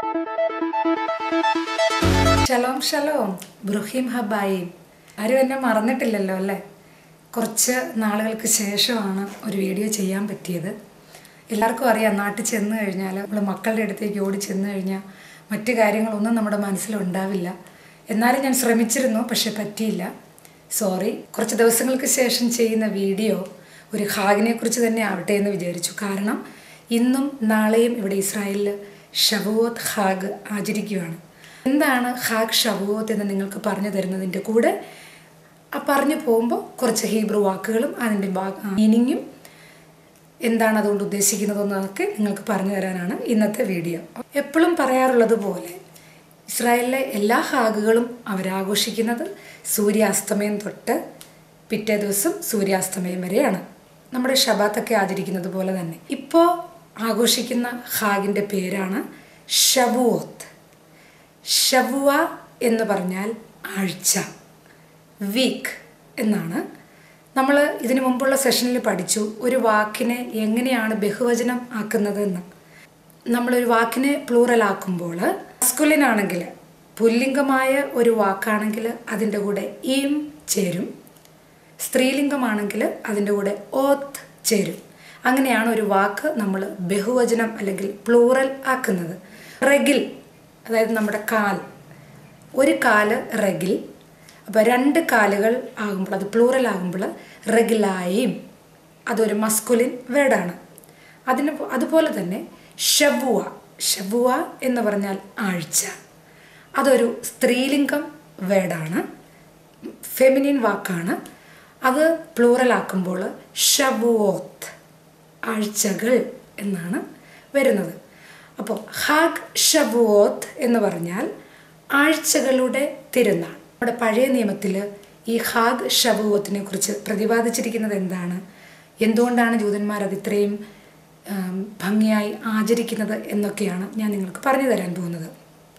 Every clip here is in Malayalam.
ഷലോം ഷലോം ബ്രുഹിം ഹബായി ആരും എന്നെ മറന്നിട്ടില്ലല്ലോ അല്ലേ കുറച്ച് നാളുകൾക്ക് ശേഷമാണ് ഒരു വീഡിയോ ചെയ്യാൻ പറ്റിയത് എല്ലാവർക്കും അറിയാം നാട്ടിൽ ചെന്ന് കഴിഞ്ഞാൽ നമ്മൾ മക്കളുടെ അടുത്തേക്ക് ഓടി ചെന്ന് കഴിഞ്ഞാൽ മറ്റു കാര്യങ്ങളൊന്നും നമ്മുടെ മനസ്സിലുണ്ടാവില്ല എന്നാലും ഞാൻ ശ്രമിച്ചിരുന്നു പക്ഷെ പറ്റിയില്ല സോറി കുറച്ച് ദിവസങ്ങൾക്ക് ശേഷം ചെയ്യുന്ന വീഡിയോ ഒരു ഹാഗിനെ കുറിച്ച് തന്നെ ആവട്ടെ എന്ന് വിചാരിച്ചു കാരണം ഇന്നും നാളെയും ഇവിടെ ഇസ്രായേലിൽ ഷവോത്ത് ഹാഗ് ആചരിക്കുകയാണ് എന്താണ് ഹാഗ് ഷവോത്ത് എന്ന് നിങ്ങൾക്ക് പറഞ്ഞു തരുന്നതിൻ്റെ കൂടെ ആ പറഞ്ഞു പോകുമ്പോൾ കുറച്ച് ഹീബ്രു വാക്കുകളും അതിൻ്റെ മീനിങ്ങും എന്താണ് അതുകൊണ്ട് ഉദ്ദേശിക്കുന്നതെന്നൊക്കെ നിങ്ങൾക്ക് പറഞ്ഞു തരാനാണ് ഇന്നത്തെ വീഡിയോ എപ്പോഴും പറയാറുള്ളത് പോലെ ഇസ്രായേലിലെ എല്ലാ ഹാഗുകളും അവരാഘോഷിക്കുന്നത് സൂര്യാസ്തമയം തൊട്ട് പിറ്റേ ദിവസം സൂര്യാസ്തമയം വരെയാണ് നമ്മുടെ ഷബാത്തൊക്കെ ആചരിക്കുന്നത് പോലെ തന്നെ ഇപ്പോൾ ആഘോഷിക്കുന്ന ഹാഗിൻ്റെ പേരാണ് ഷവുവോത്ത് ഷവുവ എന്ന് പറഞ്ഞാൽ ആഴ്ച വീക്ക് എന്നാണ് നമ്മൾ ഇതിനു മുമ്പുള്ള സെഷനിൽ പഠിച്ചു ഒരു വാക്കിനെ എങ്ങനെയാണ് ബഹുവചനം ആക്കുന്നതെന്ന് നമ്മളൊരു വാക്കിനെ പ്ലൂറൽ ആക്കുമ്പോൾ മസ്കുലിൻ ആണെങ്കിൽ പുല്ലിംഗമായ ഒരു വാക്കാണെങ്കിൽ അതിൻ്റെ കൂടെ ഈം ചേരും സ്ത്രീലിംഗമാണെങ്കിൽ അതിൻ്റെ കൂടെ ഓത്ത് ചേരും അങ്ങനെയാണ് ഒരു വാക്ക് നമ്മൾ ബഹുവചനം അല്ലെങ്കിൽ പ്ലൂറൽ ആക്കുന്നത് റെഗിൽ അതായത് നമ്മുടെ കാൽ ഒരു കാല് റെഗിൽ അപ്പോൾ രണ്ട് കാലുകൾ ആകുമ്പോൾ അത് പ്ലൂറൽ ആകുമ്പോൾ റെഗിലായും അതൊരു മസ്കുലിൻ വേർഡാണ് അതിന് അതുപോലെ തന്നെ ഷബുവ ഷബുവ എന്ന് പറഞ്ഞാൽ ആഴ്ച അതൊരു സ്ത്രീലിംഗം വേർഡാണ് ഫെമിനിൻ വാക്കാണ് അത് പ്ലൂറൽ ആക്കുമ്പോൾ ഷബുവോത്ത് ആഴ്ചകൾ എന്നാണ് വരുന്നത് അപ്പോൾ ഹാഗ് ഷബുവോത്ത് എന്ന് പറഞ്ഞാൽ ആഴ്ചകളുടെ തിരുനാൾ നമ്മുടെ പഴയ നിയമത്തിൽ ഈ ഹാഗ് ഷബുവത്തിനെ കുറിച്ച് പ്രതിപാദിച്ചിരിക്കുന്നത് എന്താണ് എന്തുകൊണ്ടാണ് ജൂതന്മാർ അത് ഇത്രയും ഭംഗിയായി ആചരിക്കുന്നത് എന്നൊക്കെയാണ് ഞാൻ നിങ്ങൾക്ക് പറഞ്ഞു തരാൻ പോകുന്നത്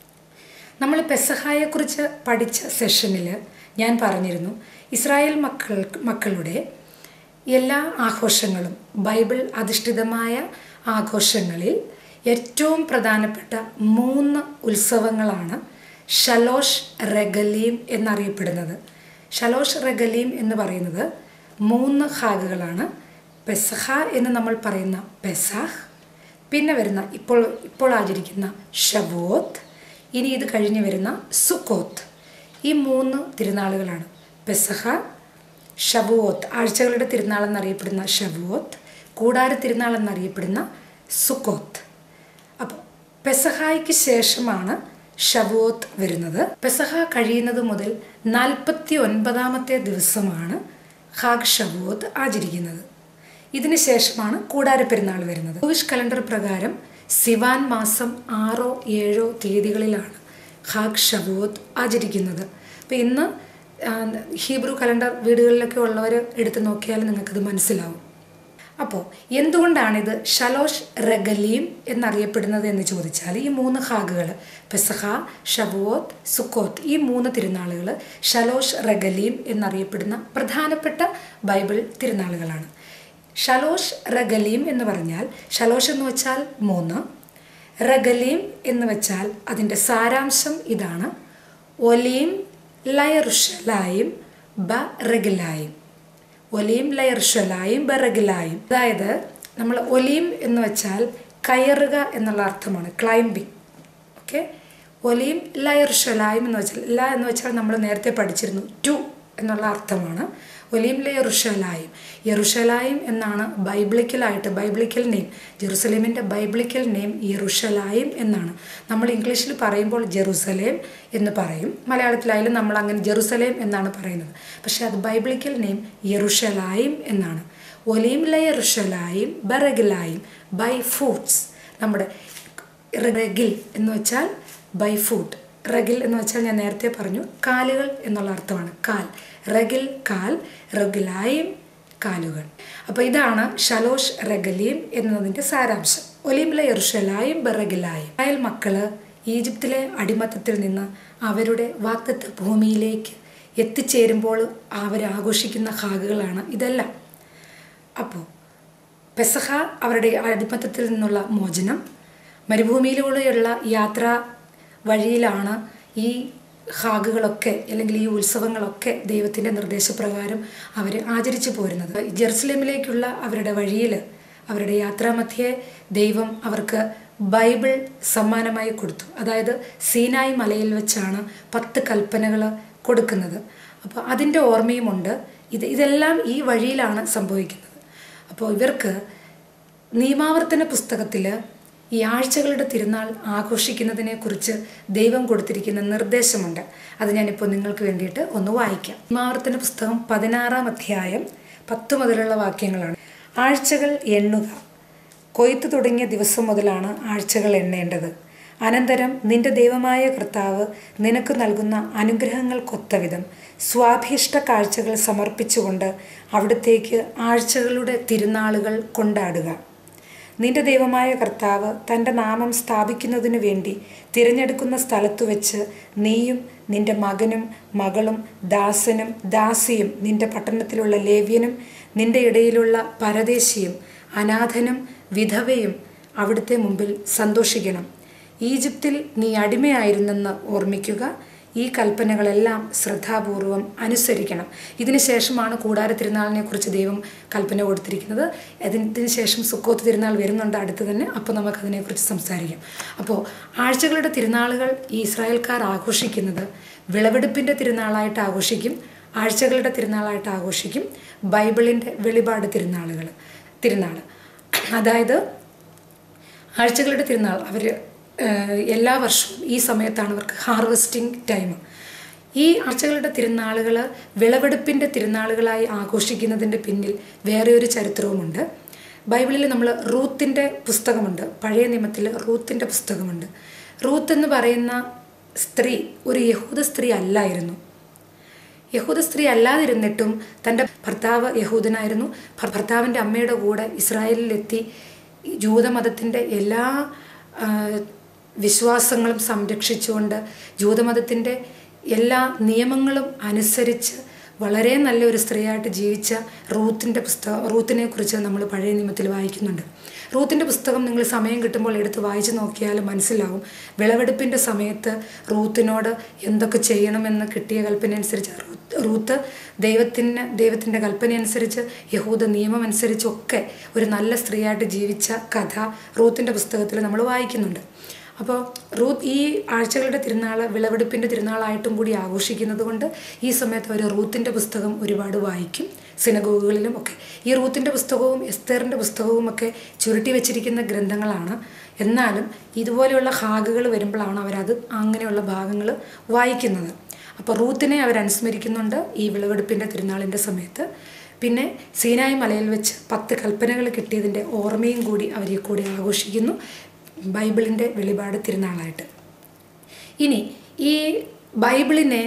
നമ്മൾ പെസഹായെക്കുറിച്ച് പഠിച്ച സെഷനിൽ ഞാൻ പറഞ്ഞിരുന്നു ഇസ്രായേൽ മക്കൾ മക്കളുടെ എല്ലാ ആഘോഷങ്ങളും ബൈബിൾ അധിഷ്ഠിതമായ ആഘോഷങ്ങളിൽ ഏറ്റവും പ്രധാനപ്പെട്ട മൂന്ന് ഉത്സവങ്ങളാണ് ഷലോഷ് റെഗലീം എന്നറിയപ്പെടുന്നത് ഷലോഷ് റെഗലീം എന്ന് പറയുന്നത് മൂന്ന് ഹാഗുകളാണ് പെസഹ എന്ന് നമ്മൾ പറയുന്ന പെസാഹ് പിന്നെ വരുന്ന ഇപ്പോൾ ഇപ്പോൾ ആചരിക്കുന്ന ഷവോത്ത് ഇനി ഇത് കഴിഞ്ഞ് വരുന്ന സുക്കോത്ത് ഈ മൂന്ന് തിരുനാളുകളാണ് പെസഹ ഷബുവോത്ത് ആഴ്ചകളുടെ തിരുനാൾ എന്നറിയപ്പെടുന്ന ഷബുവോത്ത് കൂടാര തിരുനാൾ എന്നറിയപ്പെടുന്ന സുക്കോത്ത് അപ്പോൾ പെസഹായ്ക്ക് ശേഷമാണ് ഷബുവോത്ത് വരുന്നത് പെസഹ കഴിയുന്നത് മുതൽ നാൽപ്പത്തി ഒൻപതാമത്തെ ദിവസമാണ് ഹാഗ് ഷബുവോത്ത് ആചരിക്കുന്നത് ഇതിന് ശേഷമാണ് കൂടാര പെരുന്നാൾ വരുന്നത് ജൂയിഷ് കലണ്ടർ പ്രകാരം സിവാൻ മാസം ആറോ ഏഴോ തീയതികളിലാണ് ഹാഗ് ഷബുവോത്ത് ആചരിക്കുന്നത് അപ്പോൾ ഇന്ന് ഹീബ്രു കലണ്ടർ വീടുകളിലൊക്കെ ഉള്ളവർ എടുത്ത് നോക്കിയാൽ നിങ്ങൾക്കത് മനസ്സിലാവും അപ്പോൾ എന്തുകൊണ്ടാണിത് ഷലോഷ് റഗലീം എന്നറിയപ്പെടുന്നത് എന്ന് ചോദിച്ചാൽ ഈ മൂന്ന് ഹാഗുകൾ പെസഹ ഷബുവോത്ത് സുക്കോത്ത് ഈ മൂന്ന് തിരുനാളുകൾ ഷലോഷ് റഗലീം എന്നറിയപ്പെടുന്ന പ്രധാനപ്പെട്ട ബൈബിൾ തിരുനാളുകളാണ് ഷലോഷ് റഗലീം എന്ന് പറഞ്ഞാൽ ഷലോഷ് എന്ന് വെച്ചാൽ മൂന്ന് റഗലീം എന്ന് വെച്ചാൽ അതിൻ്റെ സാരാംശം ഇതാണ് ഒലീം ലയറുഷലായും ബ റഗിലായും ഒലീം ലയർഷലായും ബറഗിലായും അതായത് നമ്മൾ ഒലീം എന്ന് വെച്ചാൽ കയറുക എന്നുള്ള അർത്ഥമാണ് ക്ലൈംബിങ് ഓക്കെ ഒലീം ലയർഷലായും എന്ന് വെച്ചാൽ ല എന്ന് വെച്ചാൽ നമ്മൾ നേരത്തെ പഠിച്ചിരുന്നു ടു എന്നുള്ള അർത്ഥമാണ് ഒലീംലെ യെറുഷലായും യെറുഷലായും എന്നാണ് ബൈബിളിക്കലായിട്ട് ബൈബിളിക്കൽ നെയിം ജെറുസലേമിൻ്റെ ബൈബിളിക്കൽ നെയിം യെറുഷലായും എന്നാണ് നമ്മൾ ഇംഗ്ലീഷിൽ പറയുമ്പോൾ ജെറുസലേം എന്ന് പറയും മലയാളത്തിലായാലും നമ്മൾ അങ്ങനെ ജെറുസലേം എന്നാണ് പറയുന്നത് പക്ഷേ അത് ബൈബിളിക്കൽ നെയിം യെറുഷലായും എന്നാണ് ഒലീംലെ യെറുഷലായും ബറഗിലായും ബൈ ഫൂട്ട്സ് നമ്മുടെ റെഗിൽ എന്ന് വെച്ചാൽ ബൈ ഫൂട്ട് റഗിൽ എന്ന് വെച്ചാൽ ഞാൻ നേരത്തെ പറഞ്ഞു കാലുകൾ എന്നുള്ള അർത്ഥമാണ് കാൽ റഗിൽ കാൽ റഗിലായും കാലുകൾ അപ്പോൾ ഇതാണ് ഷലോഷ് റഗലീം എന്നതിൻ്റെ സാരാംശം ഒലിംല എറുഷലായും ബറഗിലായും അയൽ മക്കള് ഈജിപ്തിലെ അടിമത്തത്തിൽ നിന്ന് അവരുടെ വാക്തത്വ ഭൂമിയിലേക്ക് എത്തിച്ചേരുമ്പോൾ അവർ ആഘോഷിക്കുന്ന ഹാഗുകളാണ് ഇതെല്ലാം അപ്പോൾ പെസഹ അവരുടെ അടിമത്തത്തിൽ നിന്നുള്ള മോചനം മരുഭൂമിയിലൂടെയുള്ള യാത്ര വഴിയിലാണ് ഈ ഹാഗുകളൊക്കെ അല്ലെങ്കിൽ ഈ ഉത്സവങ്ങളൊക്കെ ദൈവത്തിൻ്റെ നിർദ്ദേശപ്രകാരം അവർ ആചരിച്ചു പോരുന്നത് ജെറുസലേമിലേക്കുള്ള അവരുടെ വഴിയിൽ അവരുടെ യാത്രാമധ്യേ ദൈവം അവർക്ക് ബൈബിൾ സമ്മാനമായി കൊടുത്തു അതായത് സീനായി മലയിൽ വെച്ചാണ് പത്ത് കൽപ്പനകൾ കൊടുക്കുന്നത് അപ്പോൾ അതിൻ്റെ ഓർമ്മയുമുണ്ട് ഇത് ഇതെല്ലാം ഈ വഴിയിലാണ് സംഭവിക്കുന്നത് അപ്പോൾ ഇവർക്ക് നിയമാവർത്തന പുസ്തകത്തിൽ ഈ ആഴ്ചകളുടെ തിരുനാൾ ആഘോഷിക്കുന്നതിനെക്കുറിച്ച് ദൈവം കൊടുത്തിരിക്കുന്ന നിർദ്ദേശമുണ്ട് അത് ഞാനിപ്പോൾ നിങ്ങൾക്ക് വേണ്ടിയിട്ട് ഒന്ന് വായിക്കാം നിയമാവർത്തന പുസ്തകം പതിനാറാം അധ്യായം പത്ത് മുതലുള്ള വാക്യങ്ങളാണ് ആഴ്ചകൾ എണ്ണുക കൊയ്ത്ത് തുടങ്ങിയ ദിവസം മുതലാണ് ആഴ്ചകൾ എണ്ണേണ്ടത് അനന്തരം നിന്റെ ദൈവമായ കർത്താവ് നിനക്ക് നൽകുന്ന അനുഗ്രഹങ്ങൾക്കൊത്തവിധം സ്വാഭീഷ്ട കാഴ്ചകൾ സമർപ്പിച്ചുകൊണ്ട് അവിടത്തേക്ക് ആഴ്ചകളുടെ തിരുനാളുകൾ കൊണ്ടാടുക നിന്റെ ദൈവമായ കർത്താവ് തൻ്റെ നാമം സ്ഥാപിക്കുന്നതിനു വേണ്ടി തിരഞ്ഞെടുക്കുന്ന സ്ഥലത്തു വെച്ച് നീയും നിന്റെ മകനും മകളും ദാസനും ദാസിയും നിന്റെ പട്ടണത്തിലുള്ള ലേവ്യനും നിന്റെ ഇടയിലുള്ള പരദേശിയും അനാഥനും വിധവയും അവിടുത്തെ മുമ്പിൽ സന്തോഷിക്കണം ഈജിപ്തിൽ നീ അടിമയായിരുന്നെന്ന് ഓർമ്മിക്കുക ഈ കൽപ്പനകളെല്ലാം ശ്രദ്ധാപൂർവം അനുസരിക്കണം ഇതിന് ശേഷമാണ് കൂടാര തിരുനാളിനെ കുറിച്ച് ദൈവം കൽപ്പന കൊടുത്തിരിക്കുന്നത് അതിന് ശേഷം സുക്കോത്ത് തിരുനാൾ വരുന്നുണ്ട് അടുത്ത് തന്നെ അപ്പോൾ നമുക്ക് അതിനെക്കുറിച്ച് സംസാരിക്കാം അപ്പോൾ ആഴ്ചകളുടെ തിരുനാളുകൾ ഈ ഇസ്രായേൽക്കാർ ആഘോഷിക്കുന്നത് വിളവെടുപ്പിൻ്റെ തിരുനാളായിട്ട് ആഘോഷിക്കും ആഴ്ചകളുടെ തിരുനാളായിട്ട് ആഘോഷിക്കും ബൈബിളിൻ്റെ വെളിപാട് തിരുനാളുകൾ തിരുനാൾ അതായത് ആഴ്ചകളുടെ തിരുനാൾ അവർ എല്ലാ വർഷവും ഈ സമയത്താണ് അവർക്ക് ഹാർവെസ്റ്റിംഗ് ടൈം ഈ ആഴ്ചകളുടെ തിരുനാളുകൾ വിളവെടുപ്പിൻ്റെ തിരുനാളുകളായി ആഘോഷിക്കുന്നതിൻ്റെ പിന്നിൽ വേറെ ഒരു ചരിത്രവുമുണ്ട് ബൈബിളിൽ നമ്മൾ റൂത്തിൻ്റെ പുസ്തകമുണ്ട് പഴയ നിയമത്തിൽ റൂത്തിൻ്റെ പുസ്തകമുണ്ട് റൂത്ത് എന്ന് പറയുന്ന സ്ത്രീ ഒരു യഹൂദ സ്ത്രീ അല്ലായിരുന്നു യഹൂദ സ്ത്രീ അല്ലാതിരുന്നിട്ടും തൻ്റെ ഭർത്താവ് യഹൂദനായിരുന്നു ഭർത്താവിൻ്റെ അമ്മയുടെ കൂടെ ഇസ്രായേലിലെത്തി ജൂതമതത്തിൻ്റെ എല്ലാ വിശ്വാസങ്ങളും സംരക്ഷിച്ചുകൊണ്ട് ജൂതമതത്തിൻ്റെ എല്ലാ നിയമങ്ങളും അനുസരിച്ച് വളരെ നല്ലൊരു സ്ത്രീയായിട്ട് ജീവിച്ച റൂത്തിൻ്റെ പുസ്തകം റൂത്തിനെ കുറിച്ച് നമ്മൾ പഴയ നിയമത്തിൽ വായിക്കുന്നുണ്ട് റൂത്തിൻ്റെ പുസ്തകം നിങ്ങൾ സമയം കിട്ടുമ്പോൾ എടുത്ത് വായിച്ചു നോക്കിയാൽ മനസ്സിലാവും വിളവെടുപ്പിൻ്റെ സമയത്ത് റൂത്തിനോട് എന്തൊക്കെ ചെയ്യണമെന്ന് കിട്ടിയ കൽപ്പന അനുസരിച്ച് റൂത്ത് ദൈവത്തിന് ദൈവത്തിൻ്റെ കൽപ്പന അനുസരിച്ച് യഹൂദ നിയമം അനുസരിച്ചൊക്കെ ഒരു നല്ല സ്ത്രീയായിട്ട് ജീവിച്ച കഥ റൂത്തിൻ്റെ പുസ്തകത്തിൽ നമ്മൾ വായിക്കുന്നുണ്ട് അപ്പോൾ റൂത്ത് ഈ ആഴ്ചകളുടെ തിരുനാൾ വിളവെടുപ്പിൻ്റെ തിരുനാളായിട്ടും കൂടി ആഘോഷിക്കുന്നത് കൊണ്ട് ഈ സമയത്ത് അവർ റൂത്തിൻ്റെ പുസ്തകം ഒരുപാട് വായിക്കും സിനഗോഗുകളിലും ഒക്കെ ഈ റൂത്തിൻ്റെ പുസ്തകവും എസ്തേറിൻ്റെ പുസ്തകവും ഒക്കെ ചുരുട്ടി വെച്ചിരിക്കുന്ന ഗ്രന്ഥങ്ങളാണ് എന്നാലും ഇതുപോലെയുള്ള ഹാഗുകൾ വരുമ്പോഴാണ് അവരത് അങ്ങനെയുള്ള ഭാഗങ്ങൾ വായിക്കുന്നത് അപ്പോൾ റൂത്തിനെ അവർ അനുസ്മരിക്കുന്നുണ്ട് ഈ വിളവെടുപ്പിൻ്റെ തിരുനാളിൻ്റെ സമയത്ത് പിന്നെ സീനായ് മലയിൽ വെച്ച് പത്ത് കൽപ്പനകൾ കിട്ടിയതിൻ്റെ ഓർമ്മയും കൂടി അവർ ഈ കൂടി ആഘോഷിക്കുന്നു ബൈബിളിൻ്റെ വെളിപാട് തിരുനാളായിട്ട് ഇനി ഈ ബൈബിളിനെ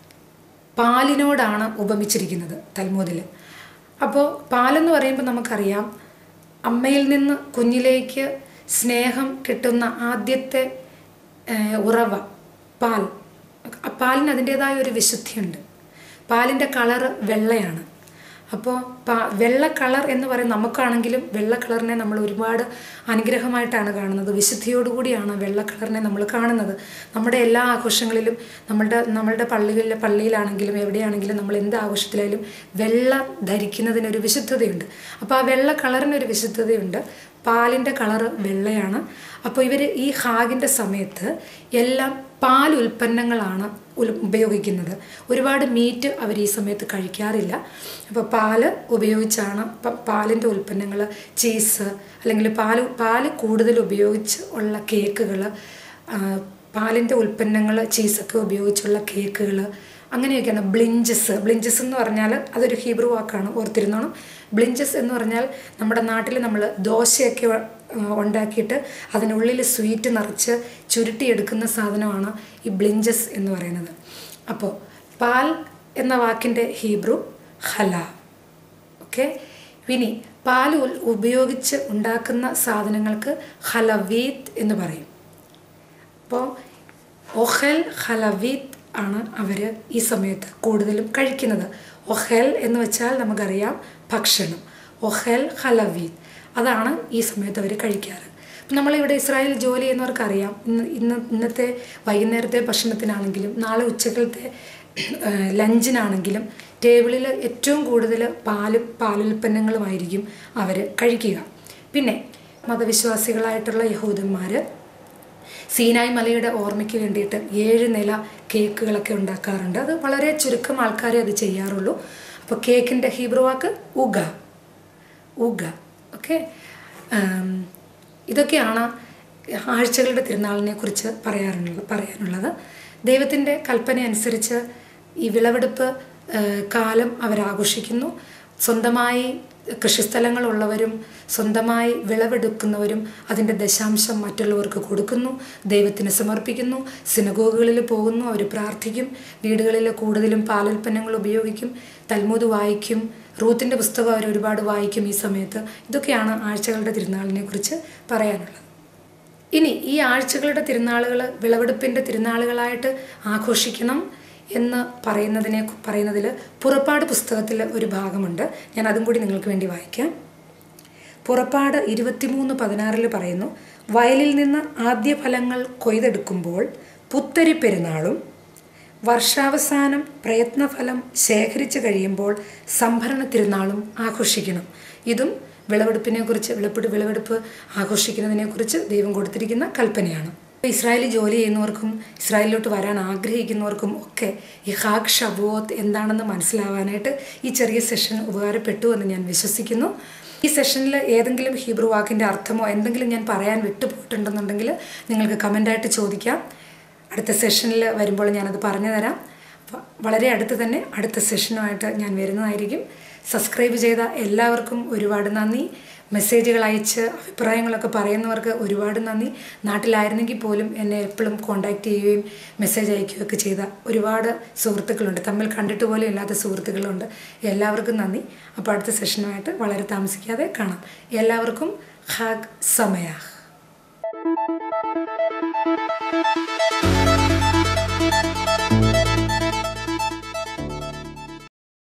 പാലിനോടാണ് ഉപമിച്ചിരിക്കുന്നത് തൽമൂദിൽ അപ്പോൾ പാലെന്ന് പറയുമ്പോൾ നമുക്കറിയാം അമ്മയിൽ നിന്ന് കുഞ്ഞിലേക്ക് സ്നേഹം കിട്ടുന്ന ആദ്യത്തെ ഉറവ പാൽ പാലിന് അതിൻ്റേതായ ഒരു വിശുദ്ധിയുണ്ട് പാലിൻ്റെ കളറ് വെള്ളയാണ് അപ്പോൾ പാ വെള്ള കളർ എന്ന് പറയുന്നത് നമുക്കാണെങ്കിലും വെള്ള കളറിനെ നമ്മൾ ഒരുപാട് അനുഗ്രഹമായിട്ടാണ് കാണുന്നത് വിശുദ്ധിയോടുകൂടിയാണ് വെള്ള കളറിനെ നമ്മൾ കാണുന്നത് നമ്മുടെ എല്ലാ ആഘോഷങ്ങളിലും നമ്മളുടെ നമ്മളുടെ പള്ളികളിലെ പള്ളിയിലാണെങ്കിലും എവിടെയാണെങ്കിലും നമ്മൾ എന്ത് ആഘോഷത്തിലായാലും വെള്ള ധരിക്കുന്നതിനൊരു വിശുദ്ധതയുണ്ട് അപ്പോൾ ആ വെള്ള കളറിനൊരു വിശുദ്ധതയുണ്ട് പാലിൻ്റെ കളറ് വെള്ളയാണ് അപ്പോൾ ഇവർ ഈ ഹാഗിൻ്റെ സമയത്ത് എല്ലാം പാൽ ഉൽപ്പന്നങ്ങളാണ് ഉപയോഗിക്കുന്നത് ഒരുപാട് മീറ്റ് അവർ ഈ സമയത്ത് കഴിക്കാറില്ല അപ്പോൾ പാല് ഉപയോഗിച്ചാണ് പാലിൻ്റെ ഉൽപ്പന്നങ്ങൾ ചീസ് അല്ലെങ്കിൽ പാല് പാല് കൂടുതൽ ഉപയോഗിച്ച് ഉള്ള കേക്കുകൾ പാലിൻ്റെ ഉൽപ്പന്നങ്ങൾ ചീസൊക്കെ ഉപയോഗിച്ചുള്ള കേക്കുകൾ അങ്ങനെയൊക്കെയാണ് ബ്ലിഞ്ചസ് ബ്ലിഞ്ചസ് എന്ന് പറഞ്ഞാൽ അതൊരു ഹീബ്രു വാക്കാണ് ഓർത്തിരുന്നോണം ബ്ലിഞ്ചസ് എന്ന് പറഞ്ഞാൽ നമ്മുടെ നാട്ടിൽ നമ്മൾ ദോശയൊക്കെ ഉണ്ടാക്കിയിട്ട് അതിനുള്ളിൽ സ്വീറ്റ് നിറച്ച് ചുരുട്ടിയെടുക്കുന്ന സാധനമാണ് ഈ ബ്ലിഞ്ചസ് എന്ന് പറയുന്നത് അപ്പോൾ പാൽ എന്ന വാക്കിൻ്റെ ഹീബ്രു ഹല ഓക്കെ ഇനി പാൽ ഉപയോഗിച്ച് ഉണ്ടാക്കുന്ന സാധനങ്ങൾക്ക് ഹലവീത്ത് എന്ന് പറയും അപ്പോൾ ഒഹൽ ഹലവീത്ത് ആണ് അവർ ഈ സമയത്ത് കൂടുതലും കഴിക്കുന്നത് ഒഹൽ എന്ന് വെച്ചാൽ നമുക്കറിയാം ഭക്ഷണം ഒഹൽ ഹലവീത്ത് അതാണ് ഈ സമയത്ത് അവർ കഴിക്കാറ് നമ്മളിവിടെ ഇസ്രായേൽ ജോലി ചെയ്യുന്നവർക്ക് അറിയാം ഇന്ന് ഇന്ന് ഇന്നത്തെ വൈകുന്നേരത്തെ ഭക്ഷണത്തിനാണെങ്കിലും നാളെ ഉച്ചക്കലത്തെ ഏഹ്, ലഞ്ചിനാണെങ്കിലും ടേബിളിൽ ഏറ്റവും കൂടുതൽ പാലും പാലുൽപ്പന്നങ്ങളുമായിരിക്കും അവർ കഴിക്കുക പിന്നെ മതവിശ്വാസികളായിട്ടുള്ള യഹൂദന്മാർ സീനായ് മലയുടെ ഓർമ്മയ്ക്ക് വേണ്ടിയിട്ട് ഏഴ് നില കേക്കുകളൊക്കെ ഉണ്ടാക്കാറുണ്ട് അത് വളരെ ചുരുക്കം ആൾക്കാരെ അത് ചെയ്യാറുള്ളൂ അപ്പോൾ കേക്കിൻ്റെ ഹീബ്രു വാക്ക് ഉഗ ഉഗ ഓക്കെ ഇതൊക്കെയാണ് ആഴ്ചകളുടെ തിരുനാളിനെ കുറിച്ച് പറയാറുള്ളത് പറയാനുള്ളത് ദൈവത്തിൻ്റെ കൽപ്പന അനുസരിച്ച് ഈ വിളവെടുപ്പ് ആ, കാലം അവരാഘോഷിക്കുന്നു സ്വന്തമായി കൃഷിസ്ഥലങ്ങളുള്ളവരും സ്വന്തമായി വിളവെടുക്കുന്നവരും അതിൻ്റെ ദശാംശം മറ്റുള്ളവർക്ക് കൊടുക്കുന്നു ദൈവത്തിന് സമർപ്പിക്കുന്നു സിനഗോഗുകളിൽ പോകുന്നു അവർ പ്രാർത്ഥിക്കും വീടുകളിൽ കൂടുതലും പാലുൽപ്പന്നങ്ങൾ ഉപയോഗിക്കും തൽമൂത് വായിക്കും റൂത്തിൻ്റെ പുസ്തകം അവർ ഒരുപാട് വായിക്കും ഈ സമയത്ത് ഇതൊക്കെയാണ് ആഴ്ചകളുടെ തിരുനാളിനെ കുറിച്ച് പറയാനുള്ളത് ഇനി ഈ ആഴ്ചകളുടെ തിരുനാളുകൾ വിളവെടുപ്പിൻ്റെ തിരുനാളുകളായിട്ട് ആഘോഷിക്കണം എന്ന് പറയുന്നതിനെ പറയുന്നതിൽ പുറപ്പാട് പുസ്തകത്തിൽ ഒരു ഭാഗമുണ്ട് ഞാൻ അതും കൂടി നിങ്ങൾക്ക് വേണ്ടി വായിക്കാം പുറപ്പാട് ഇരുപത്തിമൂന്ന് പതിനാറിൽ പറയുന്നു വയലിൽ നിന്ന് ആദ്യ ഫലങ്ങൾ കൊയ്തെടുക്കുമ്പോൾ പുത്തരി പെരുന്നാളും വർഷാവസാനം പ്രയത്നഫലം ശേഖരിച്ചു കഴിയുമ്പോൾ സംഭരണ തിരുനാളും ആഘോഷിക്കണം ഇതും വിളവെടുപ്പിനെ കുറിച്ച് വിളപ്പിട് വിളവെടുപ്പ് ആഘോഷിക്കുന്നതിനെ കുറിച്ച് ദൈവം കൊടുത്തിരിക്കുന്ന കൽപ്പനയാണ് ഇസ്രായേലിൽ ജോലി ചെയ്യുന്നവർക്കും ഇസ്രായേലിലോട്ട് വരാൻ ആഗ്രഹിക്കുന്നവർക്കും ഒക്കെ ഈ ഹാഗ് ഷബോത്ത് എന്താണെന്ന് മനസ്സിലാവാനായിട്ട് ഈ ചെറിയ സെഷൻ ഉപകാരപ്പെട്ടു എന്ന് ഞാൻ വിശ്വസിക്കുന്നു ഈ സെഷനിൽ ഏതെങ്കിലും ഹീബ്രു വാക്കിൻ്റെ അർത്ഥമോ എന്തെങ്കിലും ഞാൻ പറയാൻ വിട്ടുപോയിട്ടുണ്ടെന്നുണ്ടെങ്കിൽ നിങ്ങൾക്ക് കമൻ്റായിട്ട് ചോദിക്കാം അടുത്ത സെഷനിൽ വരുമ്പോൾ ഞാനത് പറഞ്ഞു തരാം അപ്പോൾ വളരെ അടുത്ത് തന്നെ അടുത്ത സെഷനുമായിട്ട് ഞാൻ വരുന്നതായിരിക്കും സബ്സ്ക്രൈബ് ചെയ്ത എല്ലാവർക്കും ഒരുപാട് നന്ദി മെസ്സേജുകൾ അയച്ച് അഭിപ്രായങ്ങളൊക്കെ പറയുന്നവർക്ക് ഒരുപാട് നന്ദി നാട്ടിലായിരുന്നെങ്കിൽ പോലും എന്നെ എപ്പോഴും കോണ്ടാക്ട് ചെയ്യുകയും മെസ്സേജ് അയക്കുകയൊക്കെ ചെയ്ത ഒരുപാട് സുഹൃത്തുക്കളുണ്ട് തമ്മിൽ കണ്ടിട്ട് പോലും ഇല്ലാത്ത സുഹൃത്തുക്കളുണ്ട് എല്ലാവർക്കും നന്ദി അപ്പോൾ അടുത്ത സെഷനുമായിട്ട് വളരെ താമസിക്കാതെ കാണാം എല്ലാവർക്കും ഹാഗ് സമയാഹ്